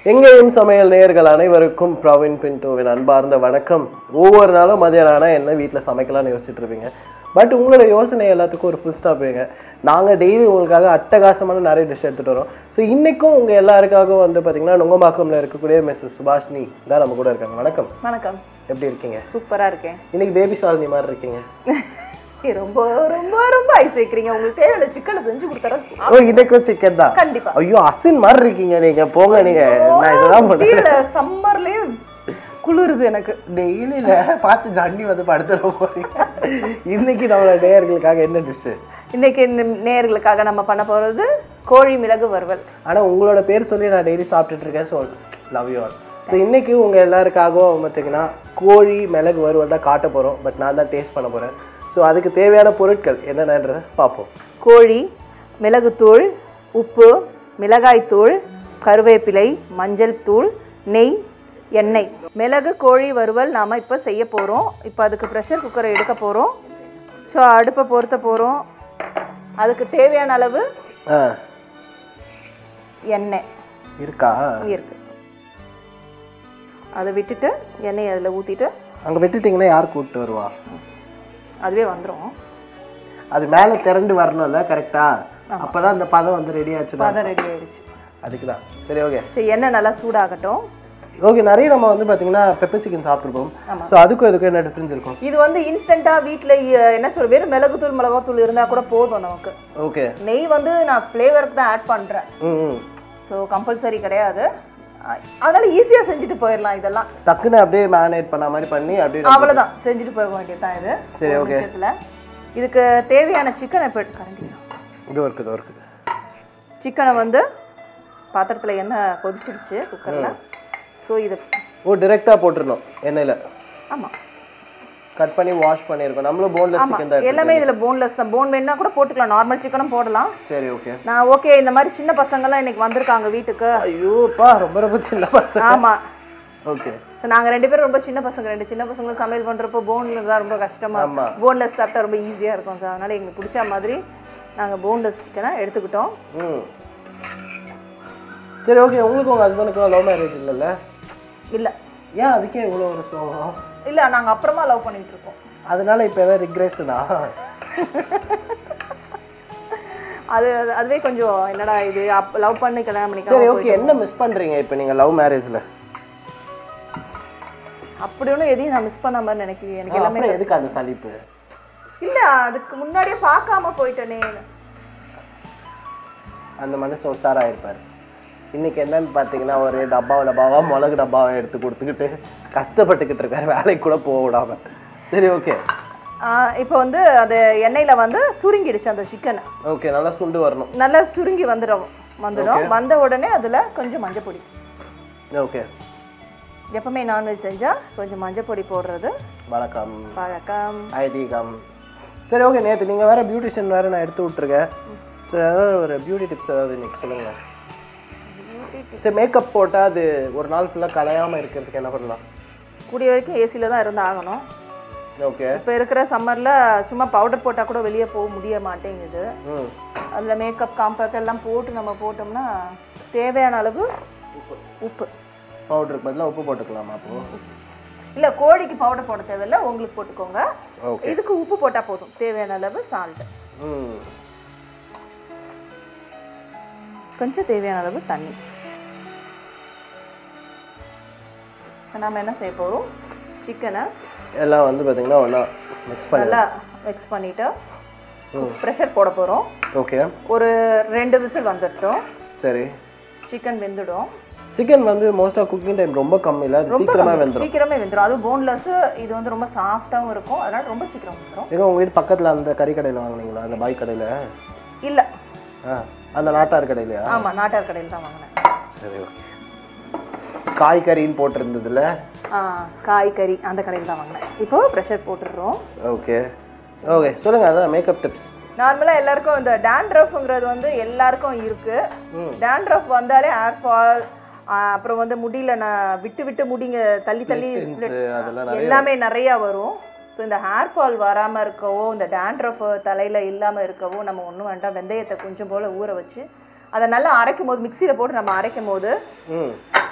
எங்கேயும் சமையல் நேயர்கள் அனைவருக்கும் பிரவீன் பின்டோவின் அன்பார்ந்த வணக்கம் ஒவ்வொரு நாளும் மதியானம் ஆனால் என்ன வீட்டில் சமைக்கலாம்னு யோசிச்சுட்டு இருப்பீங்க பட் உங்களோட யோசனை எல்லாத்துக்கும் ஒரு ஃபுல் ஸ்டாப் வைங்க நாங்கள் டெய்லி உங்களுக்காக அட்டகாசமான நிறைய டிஷ் எடுத்துகிட்டு வரோம் ஸோ இன்றைக்கும் உங்கள் எல்லாருக்காகவும் வந்து பார்த்தீங்கன்னா நுங்கம்பாக்கம்ல இருக்கக்கூடிய மிஸ்ஸஸ் சுபாஷினி தான் நம்ம கூட இருக்காங்க வணக்கம் வணக்கம் எப்படி இருக்கீங்க சூப்பரா இருக்கேன் இன்னைக்கு பேபி ஷாலினி மாதிரி இருக்கீங்க ஏய், ரொம்ப ரொம்ப ரொம்ப ஐஸ் வைக்கிறீங்க உங்களுக்கு தேவையான சிக்கனை செஞ்சு கொடுத்தா ஓ இன்னைக்கும் சிக்கன் தான் கண்டிப்பா ஐயோ அசின் மாதிரி இருக்கீங்க நீங்க போங்க நீங்க நான் இதுதான் பண்ணுறேன் கீழே சம்மர்லயே குளிருது எனக்கு டெய்லியில் பார்த்து ஜன்னி வந்து படுத்துட போறீங்க இன்னைக்கு நம்மளோட நேயர்களுக்காக என்ன டிஷ்ஷு இன்னைக்கு நே- நேயர்களுக்காக நம்ம பண்ண போறது கோழி மிளகு வறுவல் ஆனா உங்களோட பேர் சொல்லி நான் டெய்லி சாப்பிட்டுட்டு இருக்கேன் so love you all so இன்னைக்கு உங்க எல்லாருக்காகவும் பார்த்தீங்கன்னா கோழி மிளகு வறுவல் தான் காட்ட போறோம் பட் நான் தான் டேஸ்ட் பண்ண போறேன் ஸோ அதுக்கு தேவையான பொருட்கள் என்னென்னன்றதை பார்ப்போம் கோழி மிளகுத்தூள் உப்பு மிளகாய்த்தூள் கருவேப்பிலை மஞ்சள் தூள் நெய் எண்ணெய் மிளகு கோழி வறுவல் நாம் இப்போ செய்ய போகிறோம் இப்போ அதுக்கு ப்ரெஷர் குக்கரை எடுக்க போகிறோம் ஸோ அடுப்பை பொருத்த போகிறோம் அதுக்கு தேவையான அளவு ஆ எண்ணெய் இருக்கா இருக்கு அதை விட்டுட்டு எண்ணெய் அதில் ஊற்றிட்டு அங்க விட்டுட்டீங்கன்னா யார் கூப்பிட்டு வருவா அதுவே வந்துடும் அது மேலே திரண்டு வரணும்ல கரெக்டா அப்பதான் அந்த பதம் வந்து ரெடி ஆச்சுன்னா பதம் ரெடி ஆயிடுச்சு அதுக்கு தான் சரி ஓகே சரி எண்ணெய் நல்லா சூடாகட்டும் ஓகே நிறைய நம்ம வந்து பார்த்தீங்கன்னா பெப்பர் சிக்கன் சாப்பிட்ருப்போம் ஸோ அதுக்கும் இதுக்கும் என்ன டிஃப்ரென்ஸ் இருக்கும் இது வந்து இன்ஸ்டண்ட்டாக வீட்டில் என்ன சொல்ற வெறும் மிளகுத்தூள் மிளகாத்தூள் இருந்தால் கூட போதும் நமக்கு ஓகே நெய் வந்து நான் ஃப்ளேவருக்கு தான் ஆட் பண்ணுறேன் ம் ம் ஸோ கம்பல்சரி கிடையாது அஹ் அதனால ஈஸியாக செஞ்சுட்டு போயிடலாம் இதெல்லாம் டக்குன்னு அப்படியே மேரினேட் பண்ண மாதிரி பண்ணி அப்படியே அவ்வளோதான் செஞ்சுட்டு போக வேண்டியது தான் இது சரி, ஒரு okay. நிமிஷத்துல. இதுக்கு தேவையான சிக்கனை இப்போ கரண்டி இது இருக்குது இது இருக்குது சிக்கனை வந்து பாத்திரத்தில் எண்ணெய் கொதிச்சிடுச்சு குக்கரில் ஸோ இது ஓ டிரெக்டாக போட்டுருணும் எண்ணெயில் ஆமாம் கட் பண்ணி வாஷ் பண்ணியிருக்கோம் நம்மளும் போன்லெஸ் ஆமாம் சிக்கன் தான் எல்லாமே இதில் போன்லெஸ் தான் போன் வேணுன்னா கூட போட்டுக்கலாம் நார்மல் சிக்கனும் போடலாம் சரி ஓகே நான் ஓகே இந்த மாதிரி சின்ன பசங்கள்லாம் இன்னைக்கு வந்திருக்காங்க வீட்டுக்கு ஐயோப்பா ரொம்ப ரொம்ப சின்ன பசங்க ஆமாம் ஓகே ஸோ நாங்கள் ரெண்டு பேரும் ரொம்ப சின்ன பசங்க ரெண்டு சின்ன பசங்களும் சமையல் பண்ணுறப்போ போனில் தான் ரொம்ப கஷ்டமாக ஆமா. போன்லெஸ் சாப்பிட்டா ரொம்ப ஈஸியாக இருக்கும் சார் அதனால் எங்களுக்கு பிடிச்ச மாதிரி நாங்கள் போன்லெஸ் சிக்கனை எடுத்துக்கிட்டோம் ம் சரி ஓகே உங்களுக்கு உங்கள் ஹஸ்பண்டுக்கும் லவ் மேரேஜ் இல்லைல்ல இல்லை ஏன் அதுக்கே இவ்வளோ ஒரு சோகம் இல்லை நாங்கள் அப்புறமா லவ் பண்ணிட்டு இருக்கோம் அதனால இப்போ எதாவது ரிக்ரெஷனா அது அது- அதுவே கொஞ்சம் என்னடா இது அப் லவ் பண்ணி கல்யாணம் சரி பண்ணிக்கலாம் ஓகே என்ன மிஸ் பண்ணுறீங்க இப்போ நீங்கள் லவ் மேரேஜில் அப்படி ஒன்றும் எதையும் நான் மிஸ் பண்ண மாதிரி நினைக்கிறேன் எனக்கு எல்லாமே அப்புறம் எதுக்கு அந்த சலிப்பு இல்லை அதுக்கு முன்னாடியே பார்க்காம போயிட்டேனே அந்த மனுஷன் உஷாராயிருப்பார் இன்னைக்கு என்னன்னு பார்த்தீங்கன்னா ஒரு டப்பாவை டப்பாவா மிளகு டப்பாவை எடுத்து கொடுத்துக்கிட்டு கஷ்டப்பட்டுக்கிட்டு இருக்காரு வேலைக்கு கூட போக விடாம சரி ஓகே இப்போ வந்து அது எண்ணெயில் வந்து சுருங்கிடுச்சு அந்த சிக்கனை ஓகே நல்லா சுண்டு வரணும் நல்லா சுருங்கி வந்துடும் வந்துடும் வந்த உடனே அதில் கொஞ்சம் மஞ்சள் பொடி ஓகே எப்பவுமே நான்வெஜ் செஞ்சால் கொஞ்சம் மஞ்சள் பொடி போடுறது வணக்கம் பழக்கம் ஐதீகம் சரி ஓகே நேற்று நீங்கள் வேறு பியூட்டிஷியன் வேறு நான் எடுத்து விட்ருக்கேன் சரி ஏதாவது ஒரு பியூட்டி டிப்ஸ் ஏதாவது இன்னைக்கு சொல்லுங்கள் சரி மேக்கப் போட்டால் அது ஒரு நாள் ஃபுல்லாக கலையாமல் இருக்கிறதுக்கு என்ன பண்ணலாம் கூடிய வரைக்கும் ஏசியில் தான் இருந்து ஆகணும் ஓகே இப்போ இருக்கிற சம்மரில் சும்மா பவுடர் போட்டால் கூட வெளியே போக முடிய மாட்டேங்குது ம் அதில் மேக்கப் காம்பேக்ட் எல்லாம் போட்டு நம்ம போட்டோம்னா தேவையான அளவு உப்பு பவுடருக்கு பதிலாக உப்பு போட்டுக்கலாமா அப்போ இல்லை கோழிக்கு பவுடர் போட தேவையில்லை உங்களுக்கு போட்டுக்கோங்க ஓகே இதுக்கு உப்பு போட்டால் போதும் தேவையான அளவு சால்ட்டு ம் கொஞ்சம் தேவையான அளவு தண்ணி இப்ப நம்ம என்ன செய்ய போகிறோம் சிக்கனை எல்லாம் வந்து பார்த்தீங்கன்னா ஒன்றா மிக்ஸ் பண்ணி நல்லா மிக்ஸ் பண்ணிவிட்டு ப்ரெஷர் போட போகிறோம் ஓகே ஒரு ரெண்டு விசில் வந்துட்டோம் சரி சிக்கன் வெந்துடும் சிக்கன் வந்து மோஸ்ட்டாக குக்கிங் டைம் ரொம்ப கம்மி இல்லை அது சீக்கிரமாக வெந்துடும் சீக்கிரமே வெந்துடும் அதுவும் போன்லெஸ் இது வந்து ரொம்ப சாஃப்டாகவும் இருக்கும் அதனால ரொம்ப சீக்கிரம் வந்துடும் ஏங்க உங்கள் வீட்டு பக்கத்தில் அந்த கறி கடையில் வாங்குனீங்களா அந்த பாய் கடையில் இல்லை ஆ அந்த நாட்டார் கடையிலையா ஆமாம் நாட்டார் கடையில் தான் வாங்கினேன் சரி ஓகே காய்கறின்னு போட்டிருந்ததுல ஆ காய்கறி அந்த கடையில் தான் வாங்கினேன் இப்போ ப்ரெஷர் போட்டுடுறோம் ஓகே ஓகே சொல்லுங்கள் அதான் மேக்கப் டிப்ஸ் நார்மலாக எல்லாருக்கும் இந்த டேண்ட்ரஃப்ங்கிறது வந்து எல்லாருக்கும் இருக்கு டேண்ட்ரஃப் வந்தாலே ஹேர் ஃபால் அப்புறம் வந்து முடியல நான் விட்டு விட்டு முடிங்க தள்ளி தள்ளி split, அதெல்லாம் எல்லாமே நிறையா வரும் ஸோ இந்த ஹேர் ஃபால் வராமல் இருக்கவோ இந்த டேண்ட்ரஃப் தலையில் இல்லாமல் இருக்கவோ நம்ம ஒன்றும் வேண்டாம் வெந்தயத்தை கொஞ்சம் போல் ஊற வச்சு அதை நல்லா அரைக்கும் போது மிக்சியில் போட்டு நம்ம அரைக்கும் போது ம்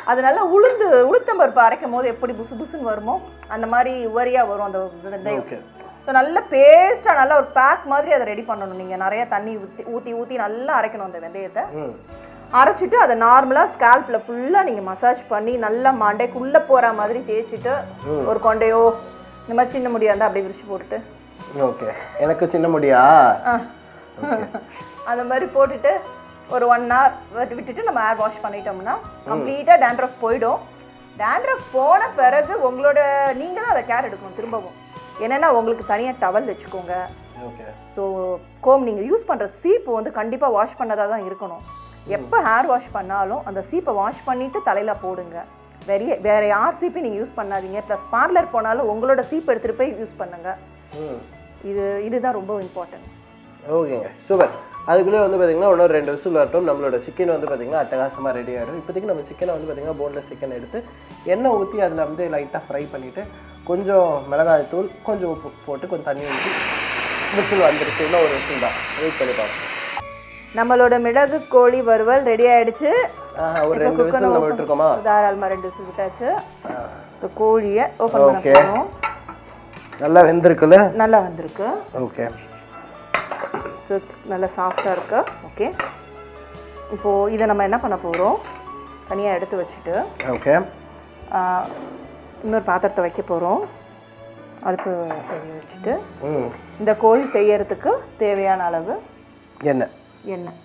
அது நல்லா உளுந்து உளுத்தம்பருப்பு அரைக்கும் போது எப்படி புசு புசுன்னு வருமோ அந்த மாதிரி உவரியாக வரும் அந்த வெந்தயம் ஓகே ஸோ நல்ல பேஸ்ட்டாக நல்லா ஒரு பேக் மாதிரி அதை ரெடி பண்ணணும் நீங்கள் நிறைய தண்ணி ஊற்றி ஊற்றி ஊற்றி நல்லா அரைக்கணும் அந்த வெந்தயத்தை ம் அரைச்சிட்டு அதை நார்மலாக ஸ்கேல்பில் ஃபுல்லாக நீங்கள் மசாஜ் பண்ணி நல்லா மண்டைக்குள்ளே போகிற மாதிரி தேய்ச்சிட்டு ஒரு கொண்டையோ இந்த மாதிரி சின்ன முடியா இருந்தால் அப்படியே விரிச்சு போட்டுட்டு ஓகே எனக்கு சின்ன முடியா ஆ. அந்த மாதிரி போட்டுட்டு ஒரு ஒன் ஹவர் விட்டுட்டு நம்ம ஹேர் வாஷ் பண்ணிட்டோம்னா கம்ப்ளீட்டாக டேண்ட்ரஃப் போயிடும் டேண்ட்ரஃப் போன பிறகு உங்களோட நீங்கள் தான் அதை கேர் எடுக்கணும் திரும்பவும் என்னென்னா உங்களுக்கு தனியாக டவல் வச்சுக்கோங்க ஓகே ஸோ கோம் நீங்கள் யூஸ் பண்ணுற சீப்பு வந்து கண்டிப்பாக வாஷ் பண்ணதாக தான் இருக்கணும் எப்போ ஹேர் வாஷ் பண்ணாலும் அந்த சீப்பை வாஷ் பண்ணிவிட்டு தலையில் போடுங்க வெறிய வேறு யார் சீப்பையும் நீங்கள் யூஸ் பண்ணாதீங்க ப்ளஸ் பார்லர் போனாலும் உங்களோட சீப் எடுத்துகிட்டு போய் யூஸ் பண்ணுங்கள் ம் இது இதுதான் ரொம்ப இம்பார்ட்டன்ட் ஓகேங்க சூப்பர் அதுக்குள்ளே வந்து பார்த்தீங்கன்னா இன்னொரு ரெண்டு விசில் வரட்டும் நம்மளோட சிக்கன் வந்து பார்த்தீங்கன்னா அட்டகாசமாக ரெடி ஆகிடும் இப்போதைக்கு நம்ம சிக்கனை வந்து பார்த்தீங்கன்னா போன்லெஸ் சிக்கன் எடுத்து எண்ணெய் ஊற்றி அதில் வந்து லைட்டாக ஃப்ரை பண்ணிவிட்டு கொஞ்சம் மிளகாய் தூள் கொஞ்சம் உப்பு போட்டு கொஞ்சம் தண்ணி ஊற்றி விசில் வந்துருச்சு இன்னும் ஒரு விசில் தான் வெயிட் பண்ணி பார்ப்போம் நம்மளோட மிளகு கோழி வறுவல் ரெடி ஆயிடுச்சு ஆஹா, ஒரு ரெண்டு விசில் நம்ம விட்டுருக்கோமா தாராளமாக ரெண்டு விசில் விட்டாச்சு இப்போ கோழியை ஓப்பன் பண்ண Okay. போகிறோம் நல்லா வெந்திருக்குல்ல நல்லா வந்திருக்கு ஓகே ஸோ நல்லா சாஃப்டாக இருக்கு ஓகே இப்போது இதை நம்ம என்ன பண்ண போகிறோம் தனியாக எடுத்து வச்சுட்டு ஓகே ஆஹ், இன்னொரு பாத்திரத்தை வைக்க போகிறோம் அடுப்பு எரிய வச்சுட்டு ம் இந்த கோழி செய்யறதுக்கு தேவையான அளவு என்ன எண்ணெய்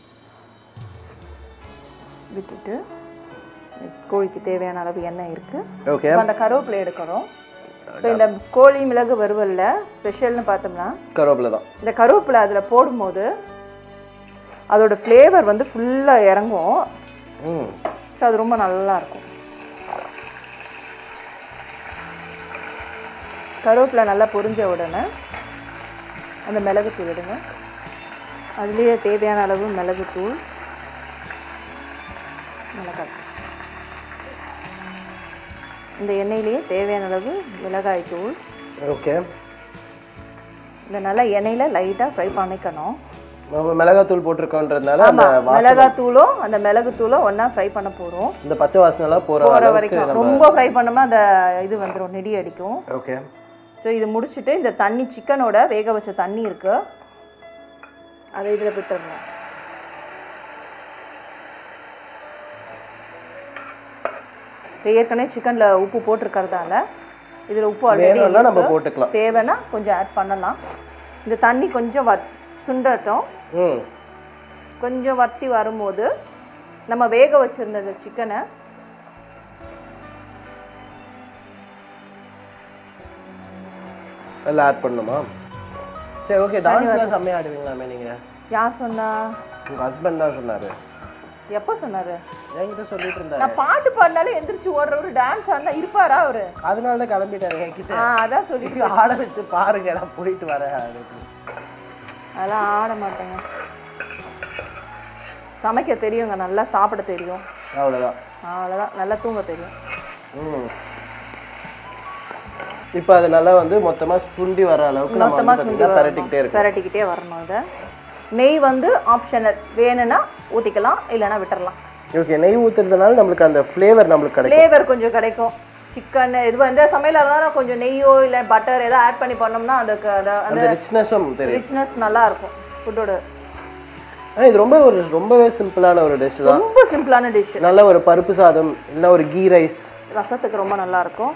விட்டுட்டு கோழிக்கு தேவையான அளவு எண்ணெய் இருக்குது ஓகே இப்போ அந்த கருவேப்பிலை எடுக்கிறோம் ஸோ இந்த கோழி மிளகு வறுவல்ல ஸ்பெஷல்னு பார்த்தோம்னா கருவேப்பிலை தான் இந்த கருவேப்பிலை அதில் போடும்போது அதோட ஃப்ளேவர் வந்து ஃபுல்லாக இறங்கும் ம் ஸோ அது ரொம்ப நல்லா இருக்கும் கருவேப்பிலை நல்லா பொரிஞ்ச உடனே அந்த மிளகுத்தூள் இடுங்க அதுலேயே தேவையான அளவு மிளகுத்தூள் மிளகாய் இந்த எண்ணெயிலேயே தேவையான அளவு மிளகாய் தூள் ஓகே இந்த நல்லா எண்ணெயில் லைட்டாக ஃப்ரை பண்ணிக்கணும் நம்ம மிளகாத்தூள் போட்டிருக்கோன்றதுனால அந்த ஆமாம் வா- மிளகாத்தூளும் அந்த மிளகுத்தூளும் ஒன்றா ஃப்ரை பண்ண போகிறோம் இந்த பச்சை வாசனைலாம் போகிற போகிற அளவுக்கு வரைக்கும் ரொம்ப ஃப்ரை பண்ணோம்னா அந்த இது வந்துடும் நெடி அடிக்கும் ஓகே ஸோ இது முடிச்சுட்டு இந்த தண்ணி சிக்கனோட வேக வச்ச தண்ணி இருக்கு அதை இதில் விட்டுறணும் இப்போ ஏற்கனவே சிக்கனில் உப்பு போட்டிருக்கறதால இதில் உப்பு ஆல்ரெடி வேணும்னா நம்ம போட்டுக்கலாம் தேவைன்னா கொஞ்சம் ஆட் பண்ணலாம் இந்த தண்ணி கொஞ்சம் வத் சுண்டட்டும் ம் கொஞ்சம் வத்தி வரும்போது நம்ம வேக வச்சிருந்த இந்த சிக்கனை எல்லாம் ஆட் பண்ணணுமா சரி ஓகே டான்ஸ்லாம் செம்மையாக ஆடுவீங்களாமே நீங்கள் யார் சொன்னா உங்கள் ஹஸ்பண்ட் தான் சொன்னார் எப்போ சொன்னாரு என்கிட்ட சொல்லிட்டு இருந்தாரு நான் பாட்டு பாடினாலே எந்திரிச்சு ஓடுறவரு டான்ஸ் ஆடினா இருப்பாரா அவரு அதனால தான் கிளம்பிட்டாரு என்கிட்ட ஆ அதான் சொல்லிட்டு ஆட வச்சு பாருங்க நான் போயிட்டு வரேன் அப்படின்னு. அதெல்லாம் ஆட மாட்டேங்க சமைக்க தெரியுங்க நல்லா சாப்பிட தெரியும் அவ்வளோதான் அவ்வளோதான் நல்லா தூங்க தெரியும் ம் இப்போ அது நல்லா வந்து மொத்தமாக சுண்டி வர அளவுக்கு நம்ம மொத்தமாக வந்து சுண்டி பார்த்தீங்கன்னா பரட்டிக்கிட்டே இருக்கு பெரட்டிக்கிட்டே வரணும் இதை நெய் வந்து ஆப்ஷனல் வேணும்னா ஊற்றிக்கலாம் இல்லைன்னா விட்டுறலாம் ஓகே நெய் ஊற்றுறதுனால நம்மளுக்கு அந்த ஃப்ளேவர் நம்மளுக்கு கிடைக்கும் ஃப்ளேவர் கொஞ்சம் கிடைக்கும் சிக்கன் இது வந்து சமையலாக இருந்தாலும் கொஞ்சம் நெய்யோ இல்லை பட்டர் ஏதோ ஆட் பண்ணி பண்ணோம்னா அதுக்கு அந்த அந்த அந்த ரிச்னஸும் தெரியும் ரிச்னஸ் நல்லா இருக்கும் ஃபுட்டோட ஆனால் இது ரொம்ப ஒரு ரொம்பவே சிம்பிளான ஒரு டிஷ் தான் ரொம்ப சிம்பிளான டிஷ் நல்ல ஒரு பருப்பு சாதம் இல்லை ஒரு கீ ரைஸ் ரசத்துக்கு ரொம்ப நல்லா இருக்கும்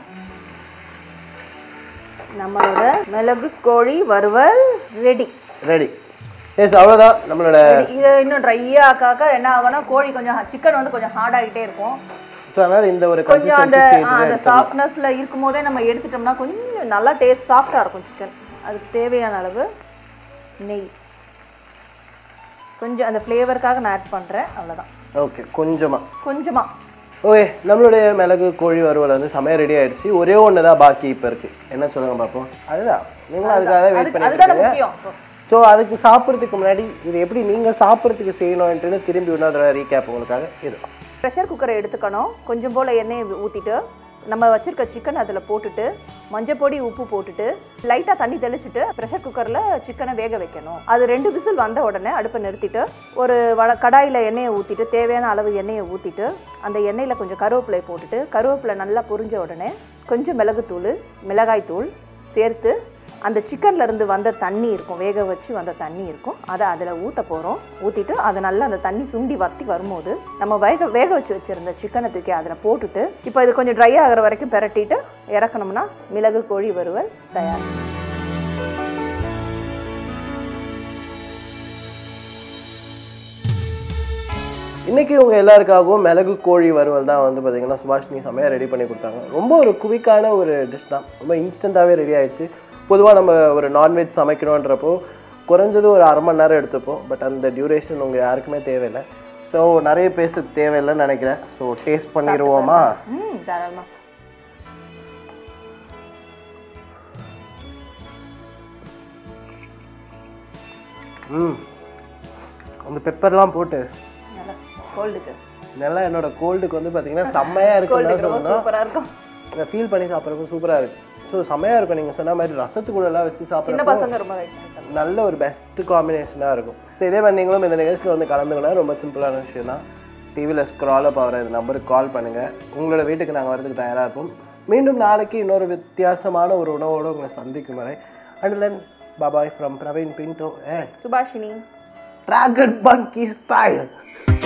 நம்மளோட மிளகு கோழி வறுவல் ரெடி ரெடி எஸ் அவ்வளோதான் நம்மளோட இது இன்னும் ட்ரையாக ஆக்காக்க என்ன ஆகும்னா கோழி கொஞ்சம் சிக்கன் வந்து கொஞ்சம் ஹார்ட் ஆகிட்டே இருக்கும் ஸோ அதனால் இந்த ஒரு கொஞ்சம் அந்த கன்சிஸ்டன்சி ஆ, அந்த சாஃப்ட்னஸ்ல இருக்கும் போதே நம்ம எடுத்துட்டோம்னா கொஞ்சம் நல்லா டேஸ்ட் சாஃப்டாக இருக்கும் சிக்கன் அதுக்கு தேவையான அளவு நெய் கொஞ்சம் அந்த ஃப்ளேவருக்காக நான் ஆட் பண்ணுறேன் அவ்வளோதான் ஓகே கொஞ்சமாக கொஞ்சமாக ஓகே நம்மளுடைய மிளகு கோழி வறுவல் வந்து சமையல் ரெடி ஆயிடுச்சு ஒரே ஒன்று தான் பாக்கி இப்போ இருக்கு என்ன சொல்லுங்க பார்ப்போம் அதுதான் நீங்களும் அதுக்காக வெயிட் அதுக்கு பண்ணிட்டு அதுதானே இருக்கீங்க முக்கியம் ஸோ அதுக்கு சாப்பிட்றதுக்கு முன்னாடி இது எப்படி நீங்கள் சாப்பிட்றதுக்கு செய்யணும்ன்றது திரும்பி இன்னொரு ரீகேப் உங்களுக்காக இது ப்ரெஷர் குக்கரை எடுத்துக்கணும் கொஞ்சம் போல் எண்ணெயை ஊற்றிட்டு நம்ம வச்சிருக்க சிக்கன் அதில் போட்டுட்டு மஞ்சள் பொடி உப்பு போட்டுட்டு லைட்டாக தண்ணி தெளிச்சுட்டு ப்ரெஷர் குக்கரில் சிக்கனை வேக வைக்கணும் அது ரெண்டு விசில் வந்த உடனே அடுப்பை நிறுத்திட்டு ஒரு வட கடாயில் எண்ணெயை ஊற்றிட்டு தேவையான அளவு எண்ணெயை ஊற்றிட்டு அந்த எண்ணெயில் கொஞ்சம் கருவேப்பிலை போட்டுட்டு கருவேப்பிலை நல்லா பொரிஞ்ச உடனே கொஞ்சம் மிளகுத்தூள் மிளகாய்த்தூள் சேர்த்து அந்த சிக்கன்ல இருந்து வந்த தண்ணி இருக்கும் வேக வச்சு வந்த தண்ணி இருக்கும் அதை அதில் ஊற்ற போகிறோம் ஊற்றிட்டு அதை நல்லா அந்த தண்ணி சுண்டி வத்தி வரும்போது நம்ம வேக வேக வச்சு வச்சுருந்த சிக்கனை தூக்கி அதில் போட்டுட்டு இப்போ இது கொஞ்சம் ட்ரை ஆகிற வரைக்கும் பிரட்டிட்டு இறக்கணும்னா மிளகு கோழி வறுவல் தயார் இன்னைக்கு உங்க எல்லாருக்காகவும் மிளகு கோழி வறுவல் தான் வந்து பார்த்தீங்கன்னா சுபாஷினி செமையாக ரெடி பண்ணி கொடுத்தாங்க ரொம்ப ஒரு குவிக்கான ஒரு டிஷ் தான் ரொம்ப இன்ஸ்டண்ட்டாகவே ரெடி ஆயிடுச்சு பொதுவாக நம்ம ஒரு நான்வெஜ் சமைக்கணுன்றப்போ குறைஞ்சது ஒரு அரை மணி நேரம் எடுத்துப்போம் பட் அந்த டியூரேஷன் உங்கள் யாருக்குமே தேவையில்லை ஸோ நிறைய பேச தேவையில்லைன்னு நினைக்கிறேன் ஸோ டேஸ்ட் பண்ணிடுவோமா ம் தாராளமாக ம் அந்த பெப்பர்லாம் போட்டு நல்லா கோல்டுக்கு நல்லா என்னோட கோல்டுக்கு வந்து பார்த்தீங்கன்னா செம்மையாக இருக்குன்னு கோல்டுக்கு ரொம்ப சொல்லணும் சூப்பராக இருக்கும் இதை ஃபீல் பண்ணி சாப்பிட்றதுக்கும் சூப்பராக இருக்குது ஸோ செம்மையாக இருக்கும் நீங்கள் சொன்ன மாதிரி ரசத்து கூட எல்லாம் வச்சு சின்ன சாப்பிட்றப்போ பசங்க ரொம்ப லைக் பண்ணி சாப்பிடுவாங்க. நல்ல ஒரு பெஸ்ட் காம்பினேஷனாக இருக்கும் ஸோ இதே மாதிரி நீங்களும் இந்த நிகழ்ச்சியில் வந்து கலந்துக்கணும் ரொம்ப சிம்பிளான விஷயம் தான் டிவியில் ஸ்க்ரால் அப் ஆகிற இந்த நம்பருக்கு கால் பண்ணுங்கள் உங்களோட வீட்டுக்கு நாங்கள் வரதுக்கு தயாராக இருப்போம் மீண்டும் நாளைக்கு இன்னொரு வித்தியாசமான ஒரு உணவோடு உங்களை சந்திக்கும் வரை and then bye bye from Praveen Pinto and Subhashini dragon funky style